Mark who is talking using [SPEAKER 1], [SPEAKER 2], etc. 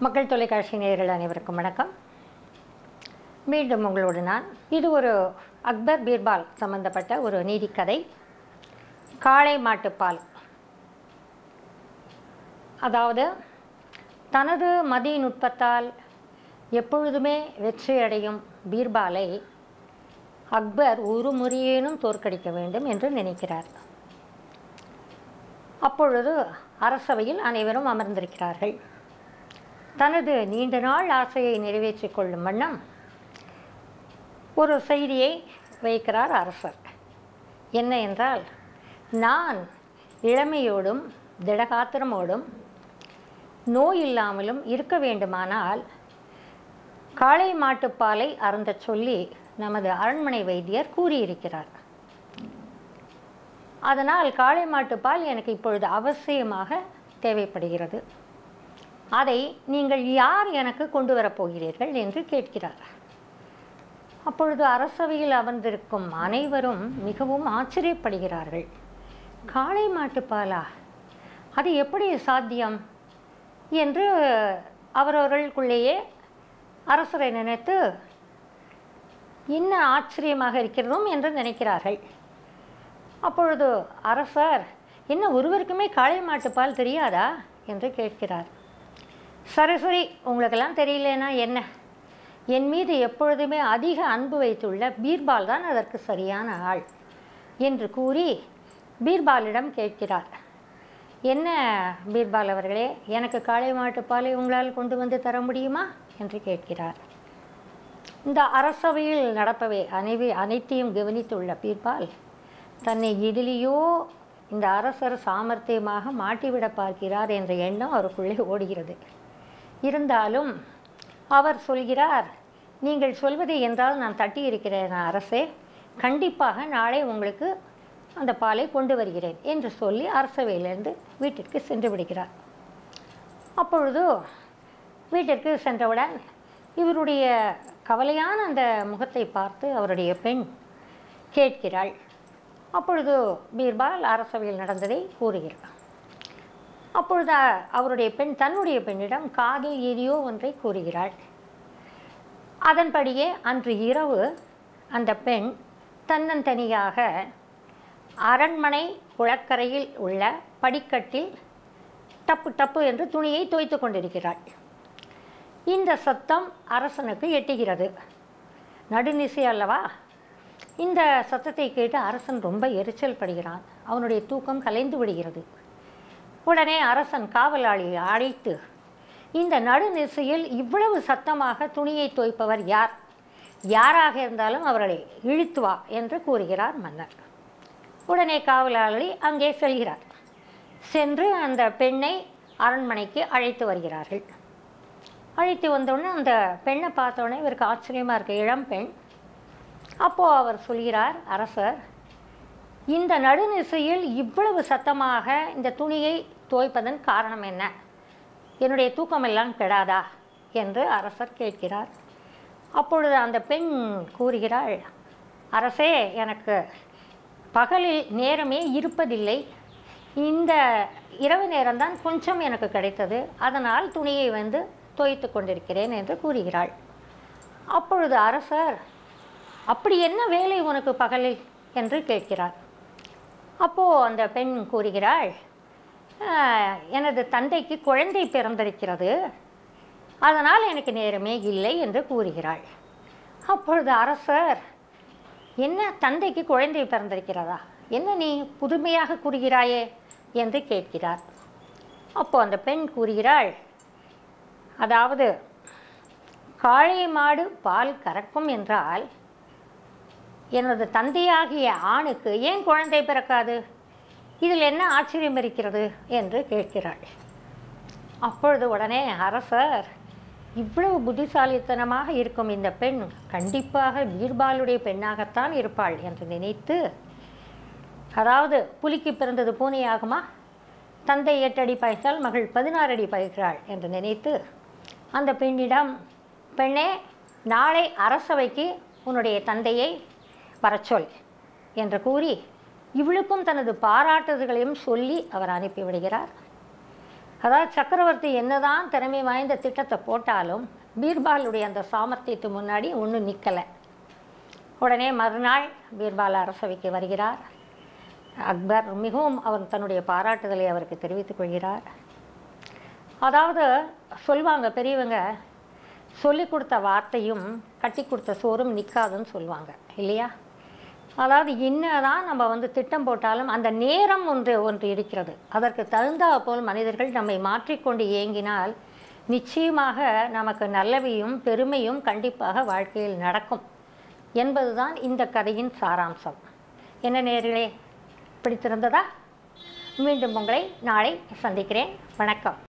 [SPEAKER 1] மக்கள் தொலைக்காட்சி நேயர்கள் அனைவருக்கும் வணக்கம் மீண்டும் உங்களோடு நான் இது ஒரு அக்பர் பீர்பால் சம்பந்தப்பட்ட ஒரு நீதிக்கதை காளை மாட்டுப்பால் அதாவது தனது மதி நுட்பத்தால் எப்பொழுதுமே வெற்றியடையும் பீர்பாலை அக்பர் ஒரு முறையேனும் தோற்கடிக்க வேண்டும் என்று நினைக்கிறார் அப்பொழுது அரசவையில் அனைவரும் அமர்ந்திருக்கிறார்கள் தனது நீண்ட நாள் ஆசையை நிறைவேற்றிக் கொள்ளும் வண்ணம் ஒரு செய்தியை வைக்கிறார் அரசர் என்ன என்றால் நான் இளமையோடும் திடகாத்திரமோடும் நோய் இல்லாமலும் இருக்க வேண்டுமானால் காளை மாட்டுப்பாலை அருந்தச் சொல்லி நமது அரண்மனை வைத்தியர் கூறியிருக்கிறார் அதனால் காளை மாட்டுப்பால் எனக்கு இப்பொழுது அவசியமாக தேவைப்படுகிறது அதை நீங்கள் யார் எனக்கு கொண்டு வரப் போகிறீர்கள் என்று கேட்கிறார் அப்பொழுது அரசவையில் அமர்ந்திருக்கும் அனைவரும் மிகவும் ஆச்சரியப்படுகிறார்கள் காளை மாட்டுப்பாலா அது எப்படி சாத்தியம் என்று அவரவர்களுக்குள்ளேயே அரசரை நினைத்து என்ன ஆச்சரியமாக இருக்கிறதும் என்று நினைக்கிறார்கள் அப்பொழுது அரசர் என்ன ஒருவருக்குமே காளை மாட்டுப்பால் தெரியாதா என்று கேட்கிறார் சரி சரி உங்களுக்கெல்லாம் தெரியலனா என்ன என் மீது எப்பொழுதுமே அதிக அன்பு வைத்துள்ள பீர்பால் தான் அதற்கு சரியான ஆள் என்று கூறி பீர்பாலிடம் கேட்கிறார் என்ன பீர்பால் அவர்களே எனக்கு காளை மாட்டுப்பாலை உங்களால் கொண்டு வந்து தர முடியுமா என்று கேட்கிறார் இந்த அரசவையில் நடப்பவை அனைவி அனைத்தையும் கவனித்துள்ள பீர்பால் தன்னை எதிலேயோ இந்த அரசர் சாமர்த்தியமாக மாட்டிவிட பார்க்கிறார் என்ற எண்ணம் அவருக்குள்ளே ஓடுகிறது இருந்தாலும் அவர் சொல்கிறார் நீங்கள் சொல்வது என்றால் நான் தட்டி இருக்கிறேன் அரசே கண்டிப்பாக நாளை உங்களுக்கு அந்த பாலை கொண்டு வருகிறேன் என்று சொல்லி அரசவையிலிருந்து வீட்டிற்கு சென்று விடுகிறார் அப்பொழுது வீட்டிற்கு சென்றவுடன் இவருடைய கவலையான அந்த முகத்தை பார்த்து அவருடைய பெண் கேட்கிறாள் அப்பொழுது பீர்பால் அரசவையில் நடந்ததை கூறுகிறார் அப்பொழுது அவருடைய பெண் தன்னுடைய பெண்ணிடம் காதில் எதையோ ஒன்றை கூறுகிறாள் அதன்படியே அன்று இரவு அந்த பெண் தன்னந்தனியாக அரண்மனை குளக்கரையில் உள்ள படிக்கட்டில் டப்பு டப்பு என்று துணியை தோய்த்து கொண்டிருக்கிறாள் இந்த சத்தம் அரசனுக்கு எட்டுகிறது நடுநிசை அல்லவா இந்த சத்தத்தை கேட்டு அரசன் ரொம்ப எரிச்சல் படுகிறான் அவனுடைய தூக்கம் கலைந்து விடுகிறது உடனே அரசன் காவலாளியை அழைத்து இந்த நடுநிசையில் இவ்வளவு சத்தமாக துணியை தோய்ப்பவர் யார் யாராக இருந்தாலும் அவர்களை இழுத்து வா என்று கூறுகிறார் மன்னர் உடனே காவலாளி அங்கே செல்கிறார் சென்று அந்த பெண்ணை அரண்மனைக்கு அழைத்து வருகிறார்கள் அழைத்து வந்தோடனே அந்த பெண்ணை பார்த்தோன்னே இவருக்கு ஆச்சரியமாக இருக்கு இளம் பெண் அப்போது அவர் சொல்கிறார் அரசர் இந்த நடுநிசையில் இவ்வளவு சத்தமாக இந்த துணியை துவைப்பதன் காரணம் என்ன என்னுடைய தூக்கமெல்லாம் கெடாதா என்று அரசர் கேட்கிறார் அப்பொழுது அந்த பெண் கூறுகிறாள் அரசே எனக்கு பகலில் நேரமே இருப்பதில்லை இந்த இரவு நேரம்தான் கொஞ்சம் எனக்கு கிடைத்தது அதனால் துணியை வந்து துவைத்து கொண்டிருக்கிறேன் என்று கூறுகிறாள் அப்பொழுது அரசர் அப்படி என்ன வேலை உனக்கு பகலில் என்று கேட்கிறார் அப்போது அந்த பெண் கூறுகிறாள் எனது தந்தைக்கு குழந்தை பிறந்திருக்கிறது அதனால் எனக்கு நேரமே இல்லை என்று கூறுகிறாள் அப்பொழுது அரசர் என்ன தந்தைக்கு குழந்தை பிறந்திருக்கிறதா என்ன நீ புதுமையாக கூறுகிறாயே என்று கேட்கிறார் அப்போ அந்த பெண் கூறுகிறாள் அதாவது காளை மாடு பால் கறக்கும் என்றால் எனது தந்தையாகிய ஆணுக்கு ஏன் குழந்தை பிறக்காது இதில் என்ன ஆச்சரியம் இருக்கிறது என்று கேட்கிறாள் அப்பொழுது உடனே அரசர் இவ்வளவு புத்திசாலித்தனமாக இருக்கும் இந்த பெண் கண்டிப்பாக பீர்பாலுடைய பெண்ணாகத்தான் இருப்பாள் என்று நினைத்து அதாவது புலிக்கு பிறந்தது பூனையாகுமா தந்தை எட்டு அடி பாய்த்தால் மகள் பதினாறு அடி பாய்கிறாள் என்று நினைத்து அந்த பெண்ணிடம் பெண்ணே நாளை அரசவைக்கு உன்னுடைய தந்தையை வரச்சொல் என்று கூறி இவளுக்கும் தனது பாராட்டுதல்களையும் சொல்லி அவர் அனுப்பிவிடுகிறார் அதாவது சக்கரவர்த்தி என்னதான் திறமை வாய்ந்த திட்டத்தை போட்டாலும் பீர்பாலுடைய அந்த சாமர்த்தியத்து முன்னாடி ஒன்றும் நிற்கலை உடனே மறுநாள் பீர்பால் அரசவைக்கு வருகிறார் அக்பர் மிகவும் அவர் தன்னுடைய பாராட்டுதலை அவருக்கு தெரிவித்துக் கொள்கிறார் அதாவது சொல்லுவாங்க பெரியவங்க சொல்லி கொடுத்த வார்த்தையும் கட்டி கொடுத்த சோறும் நிற்காதுன்னு சொல்லுவாங்க இல்லையா அதாவது என்னதான் நம்ம வந்து திட்டம் போட்டாலும் அந்த நேரம் ஒன்று ஒன்று இருக்கிறது அதற்கு தகுந்தா போல் மனிதர்கள் நம்மை மாற்றிக்கொண்டு இயங்கினால் நிச்சயமாக நமக்கு நல்லவையும் பெருமையும் கண்டிப்பாக வாழ்க்கையில் நடக்கும் என்பதுதான் இந்த கதையின் சாராம்சம் என்ன நேர்களே பிடித்திருந்ததா மீண்டும் உங்களை நாளை சந்திக்கிறேன் வணக்கம்